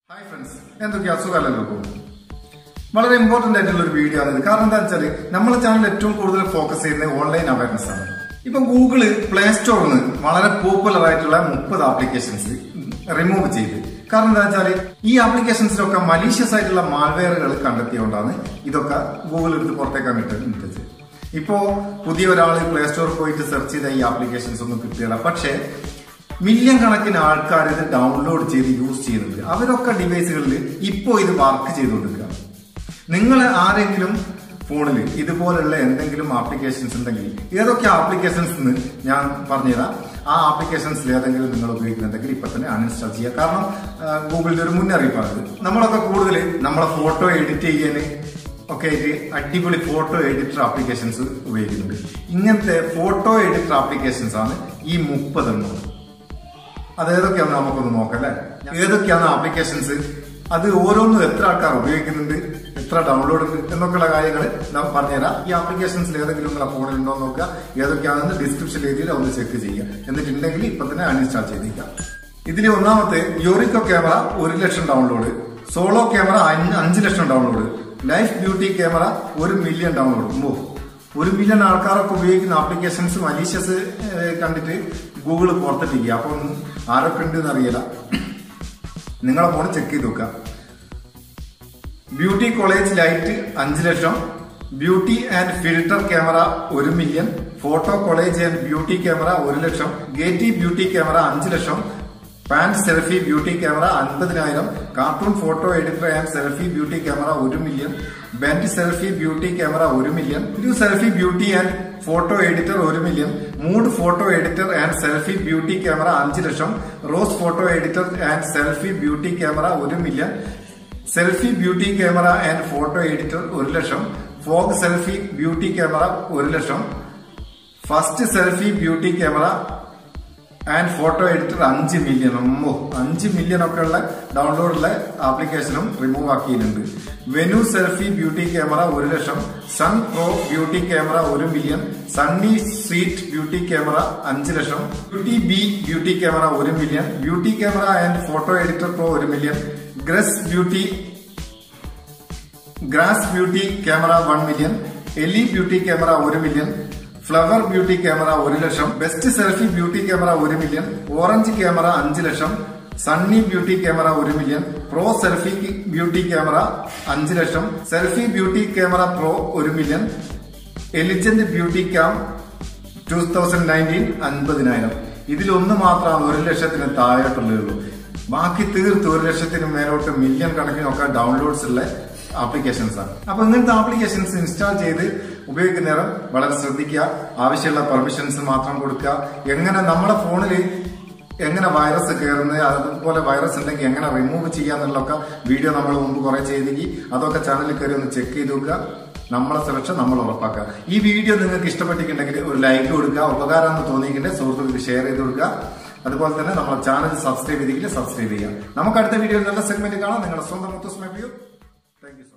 hi friends എന്തൊക്കെയാ അസുഖമല്ലല്ലോ പോകും വളരെ ഇമ്പോർട്ടന്റ് ആയിട്ടുള്ള ഒരു വീഡിയോ ആണ് ഇത് കാരണം എന്താ വെച്ചാൽ നമ്മളെ ചാനൽ ഏറ്റവും കൂടുതൽ ഫോക്കസ് ചെയ്യുന്നത് ഓൺലൈൻ അവയർനെസ് ആണ് ഇപ്പൊ ഗൂഗിള് പ്ലേ സ്റ്റോറിൽ നിന്ന് വളരെ പോപ്പുലർ ആയിട്ടുള്ള മുപ്പത് ആപ്ലിക്കേഷൻസ് റിമൂവ് ചെയ്ത് കാരണം എന്താ വെച്ചാൽ ഈ ആപ്ലിക്കേഷൻസിലൊക്കെ മലീഷ്യസ് ആയിട്ടുള്ള മാൽവെയറുകൾ കണ്ടെത്തിയോണ്ടാണ് ഇതൊക്കെ ഗൂഗിൾ എടുത്ത് പുറത്തേക്കാണ് ഇട്ട് ഇട്ടത് ഇപ്പോ പുതിയ ഒരാൾ പ്ലേ സ്റ്റോറിൽ പോയിട്ട് സെർച്ച് ചെയ്ത ഈ ആപ്ലിക്കേഷൻസ് ഒന്നും കിട്ടിയില്ല പക്ഷേ മില്യൺ കണക്കിന് ആൾക്കാർ ഇത് ഡൗൺലോഡ് ചെയ്ത് യൂസ് ചെയ്യുന്നുണ്ട് അവരൊക്കെ ഡിവൈസുകളിൽ ഇപ്പോൾ ഇത് വർക്ക് ചെയ്തുകൊണ്ടിരിക്കുക നിങ്ങൾ ആരെങ്കിലും ഫോണിൽ ഇതുപോലുള്ള എന്തെങ്കിലും ആപ്ലിക്കേഷൻസ് ഉണ്ടെങ്കിൽ ഏതൊക്കെ ആപ്ലിക്കേഷൻസ് എന്ന് ഞാൻ പറഞ്ഞുതരാം ആ ആപ്ലിക്കേഷൻസിൽ ഏതെങ്കിലും നിങ്ങൾ ഉപയോഗിക്കുന്നുണ്ടെങ്കിൽ ഇപ്പൊ തന്നെ അൺഇൻസ്റ്റാൾ ചെയ്യുക കാരണം ആ, ഗൂഗിളിന്റെ ഒരു മുന്നറിയിപ്പാണ് ഇത് നമ്മളൊക്കെ കൂടുതൽ നമ്മളെ ഫോട്ടോ എഡിറ്റ് ചെയ്യാൻ ഒക്കെ ആയിട്ട് അടിപൊളി ഫോട്ടോ എഡിറ്റർ ആപ്ലിക്കേഷൻസ് ഉപയോഗിക്കുന്നുണ്ട് ഇങ്ങനത്തെ ഫോട്ടോ എഡിറ്റർ ആപ്ലിക്കേഷൻസ് ആണ് ഈ മുപ്പതെണ്ണം അത് ഏതൊക്കെയാണ് നമുക്കൊന്ന് നോക്കാം അല്ലെ ഏതൊക്കെയാണ് ആപ്ലിക്കേഷൻസ് അത് ഓരോന്നും എത്ര ആൾക്കാർ ഉപയോഗിക്കുന്നുണ്ട് എത്ര ഡൗൺലോഡ് ഉണ്ട് എന്നൊക്കെയുള്ള കാര്യങ്ങൾ നാം പറഞ്ഞുതരാം ഈ ആപ്ലിക്കേഷൻസിൽ ഏതെങ്കിലും നിങ്ങളെ ഫോണിൽ ഉണ്ടോ എന്ന് നോക്കുക ഏതൊക്കെയാണെന്ന് ഡിസ്ക്രിപ്ഷൻ ഏരിയയിൽ ഒന്ന് ചെക്ക് ചെയ്യുക എന്നിട്ടുണ്ടെങ്കിൽ ഇപ്പൊ തന്നെ അൺഇൻസ്റ്റാൾ ചെയ്തേക്കാം ഇതിൽ ഒന്നാമത്തെ യോറിക്കോ ക്യാമറ ഒരു ലക്ഷം ഡൗൺലോഡ് സോളോ ക്യാമറ അഞ്ച് lakh download life beauty camera ഒരു മില്യൺ ഡൗൺലോഡ് ഓ ഒരു മില്യൺ ആൾക്കാരൊക്കെ ഉപയോഗിക്കുന്ന ആപ്ലിക്കേഷൻസ് മലീഷ്യസ് കണ്ടിട്ട് ഗൂഗിൾ പുറത്തിട്ടിരിക്കുക അപ്പം ആരൊക്കെ ഉണ്ട് എന്നറിയില്ല നിങ്ങളെ ഫോൺ ചെക്ക് ചെയ്ത് നോക്കുക ബ്യൂട്ടി കോളേജ് ലൈറ്റ് അഞ്ച് ലക്ഷം ബ്യൂട്ടി ആൻഡ് ഫിൽട്ടർ ക്യാമറ ഒരു million photo collage and beauty camera ഒരു ലക്ഷം ഗേറ്റി ബ്യൂട്ടി ക്യാമറ അഞ്ച് ലക്ഷം പാന്റ് സെൽഫി ബ്യൂട്ടി ക്യാമറ അൻപതിനായിരം cartoon photo editor and selfie beauty camera ഒരു മില്യൺ ബെന്റ് സെൽഫി ബ്യൂട്ടി ക്യാമറ ഒരു മില്യൺ ഒരു selfie beauty and photo editor ഒരു million mood photo editor and selfie beauty camera അഞ്ച് lakh rose photo editor and selfie beauty camera ഒരു million selfie beauty camera and photo editor ഒരു lakh fog selfie beauty camera ഒരു lakh first selfie beauty camera and photo editor അഞ്ച് million അമ്മോ അഞ്ച് million ഒക്കെ ഉള്ള ഡൗൺലോഡുള്ള ആപ്ലിക്കേഷനും റിമൂവ് ആക്കിയിട്ടുണ്ട് വെനു സെൽഫി ബ്യൂട്ടി ക്യാമറ ഒരു ലക്ഷം സൺ പ്രോ ബ്യൂട്ടി ക്യാമറ ഒരു million sunny sweet beauty camera അഞ്ച് ലക്ഷം ബ്യൂട്ടി ബി ബ്യൂട്ടി ക്യാമറ ഒരു million beauty camera and photo editor pro ഒരു million grass beauty grass beauty camera one million എലി beauty camera ഒരു million flower beauty camera ഒരു ലക്ഷം best selfie beauty camera ഒരു million orange camera അഞ്ച് ലക്ഷം sunny beauty camera ഒരു million pro selfie beauty camera അഞ്ച് ലക്ഷം സെൽഫി ബ്യൂട്ടി ക്യാമറ പ്രോ ഒരു million elegant beauty cam two thousand nineteen അൻപതിനായിരം ഇതിലൊന്ന് മാത്രമാണ് ഒരു ലക്ഷത്തിന് താഴോട്ടുള്ളൂ ബാക്കി തീർത്ത് ഒരു ലക്ഷത്തിന് മേലോട്ട് മില്യൺ കണക്കിനൊക്കെ ഡൗൺലോഡ്സ് ഉള്ള ആപ്ലിക്കേഷൻസ് ആണ് അപ്പൊ ഇങ്ങനത്തെ ആപ്ലിക്കേഷൻസ് ഇൻസ്റ്റാൾ ചെയ്ത് ഉപയോഗിക്കുന്ന നേരം വളരെ ശ്രദ്ധിക്കുക ആവശ്യമുള്ള പെർമിഷൻസ് മാത്രം കൊടുക്കുക എങ്ങനെ നമ്മുടെ ഫോണിൽ എങ്ങനെ വൈറസ് കയറുന്നത് അതുപോലെ വൈറസ് ഉണ്ടെങ്കിൽ എങ്ങനെ റിമൂവ് ചെയ്യാന്നുള്ളതൊക്കെ വീഡിയോ നമ്മൾ മുമ്പ് കുറെ ചെയ്തെങ്കിൽ അതൊക്കെ ചാനലിൽ കയറി ഒന്ന് ചെക്ക് ചെയ്ത് നോക്കുക നമ്മളെ സുരക്ഷ നമ്മൾ ഉറപ്പാക്കുക ഈ വീഡിയോ നിങ്ങൾക്ക് ഇഷ്ടപ്പെട്ടിട്ടുണ്ടെങ്കിൽ ഒരു ലൈക്ക് കൊടുക്കുക ഉപകാരം എന്ന് തോന്നിയിട്ടുണ്ടെങ്കിൽ സുഹൃത്തുക്കൾക്ക് ഷെയർ ചെയ്ത് കൊടുക്കുക അതുപോലെ തന്നെ നമ്മുടെ ചാനൽ സബ്സ്ക്രൈബ് ചെയ്തെങ്കിൽ സബ്സ്ക്രൈബ് ചെയ്യുക നമുക്ക് അടുത്ത വീഡിയോയിൽ നല്ല സെഗ്മെന്റ് കാണാം നിങ്ങളുടെ സ്വന്തം മുത്തസ്മ വ്യൂ താങ്ക് യു